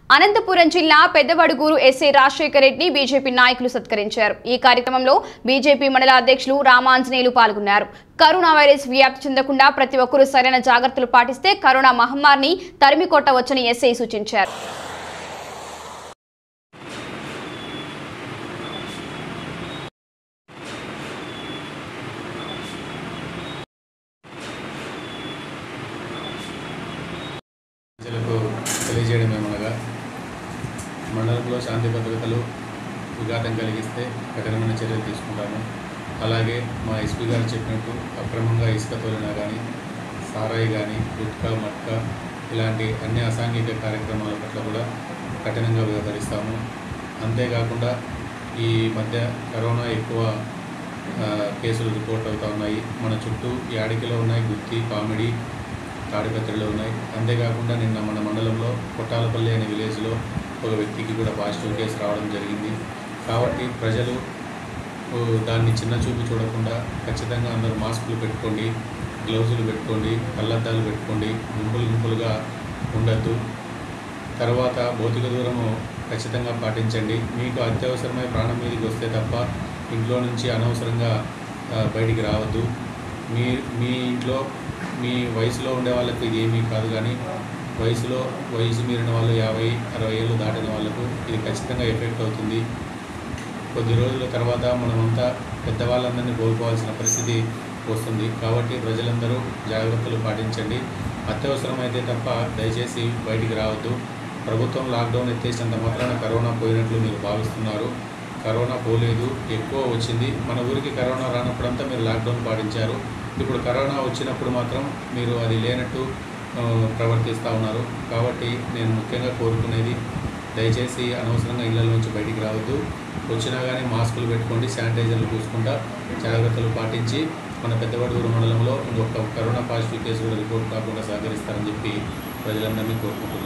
అనంతపురం జిల్లా పెద్దవడుగూరు ఎస్ఐ రాజశేఖర రెడ్డిని బీజేపీ నాయకులు సత్కరించారు ఈ కార్యక్రమంలో బీజేపీ మండల అధ్యక్షులు రామాంజనేయులు పాల్గొన్నారు కరోనా వైరస్ వ్యాప్తి చెందకుండా ప్రతి ఒక్కరూ సరైన జాగ్రత్తలు పాటిస్తే కరోనా మహమ్మారిని తరిమి కొట్టవచ్చని ఎస్ఐ సూచించారు ప్రజలకు తెలియజేయడం ఏమనగా మండలంలో శాంతి భద్రతలు విఘాతం కలిగిస్తే కఠినమైన చర్యలు తీసుకుంటాము అలాగే మా ఎస్పీ గారు చెప్పినట్టు అక్రమంగా ఇసుక తోలినా కానీ సారాయి కానీ గుట్కా మట్కా ఇలాంటి అన్ని అసాంఘిక కార్యక్రమాల పట్ల కూడా కఠినంగా వ్యవహరిస్తాము అంతేకాకుండా ఈ మధ్య కరోనా ఎక్కువ ఆ, కేసులు రిపోర్ట్ అవుతూ ఉన్నాయి మన చుట్టూ యాడికిలో ఉన్నాయి గుత్తి కామెడీ తాడిపత్రిలో ఉన్నాయి అంతేకాకుండా నిన్న మన మండలంలో కొట్టాలపల్లి అనే విలేజ్లో ఒక వ్యక్తికి కూడా పాజిటివ్ కేసు రావడం జరిగింది కాబట్టి ప్రజలు ఓ, దాన్ని చిన్న చూపు చూడకుండా ఖచ్చితంగా అందరూ మాస్కులు పెట్టుకోండి గ్లౌజులు పెట్టుకోండి కళ్ళద్దాలు పెట్టుకోండి గుంపులు గుంపులుగా ఉండద్దు తర్వాత భౌతిక దూరము ఖచ్చితంగా పాటించండి మీకు అత్యవసరమై ప్రాణం మీదకి వస్తే తప్ప ఇంట్లో నుంచి అనవసరంగా ఆ, బయటికి రావద్దు మీ మీ ఇంట్లో మీ వయసులో ఉండే వాళ్ళకి ఇది ఏమీ కాదు కానీ వయసులో వయసు మీరిన వాళ్ళు యాభై అరవై ఏళ్ళు దాటిన వాళ్ళకు ఇది ఖచ్చితంగా ఎఫెక్ట్ అవుతుంది కొద్ది రోజుల తర్వాత మనమంతా పెద్దవాళ్ళందరినీ కోల్పోవాల్సిన పరిస్థితి వస్తుంది కాబట్టి ప్రజలందరూ జాగ్రత్తలు పాటించండి అత్యవసరమైతే తప్ప దయచేసి బయటికి రావద్దు ప్రభుత్వం లాక్డౌన్ ఎత్తేసినంత మాత్రాన కరోనా పోయినట్లు మీరు భావిస్తున్నారు కరోనా పోలేదు ఎక్కువ వచ్చింది మన ఊరికి కరోనా రానప్పుడంతా మీరు లాక్డౌన్ పాటించారు ఇప్పుడు కరోనా వచ్చినప్పుడు మాత్రం మీరు అది లేనట్టు ఆ, ప్రవర్తిస్తూ ఉన్నారు కాబట్టి నేను ముఖ్యంగా కోరుకునేది దయచేసి అనవసరంగా ఇళ్ళ నుంచి బయటికి రావద్దు వచ్చినా కానీ మాస్కులు పెట్టుకోండి శానిటైజర్లు పూసుకుంటా జాగ్రత్తలు పాటించి మన పెద్దవడూరు మండలంలో ఇంకొక కరోనా పాజిటివ్ కేసు కూడా రిపోర్ట్ కాకుండా సహకరిస్తారని చెప్పి ప్రజలందరినీ కోరుకుంటున్నాను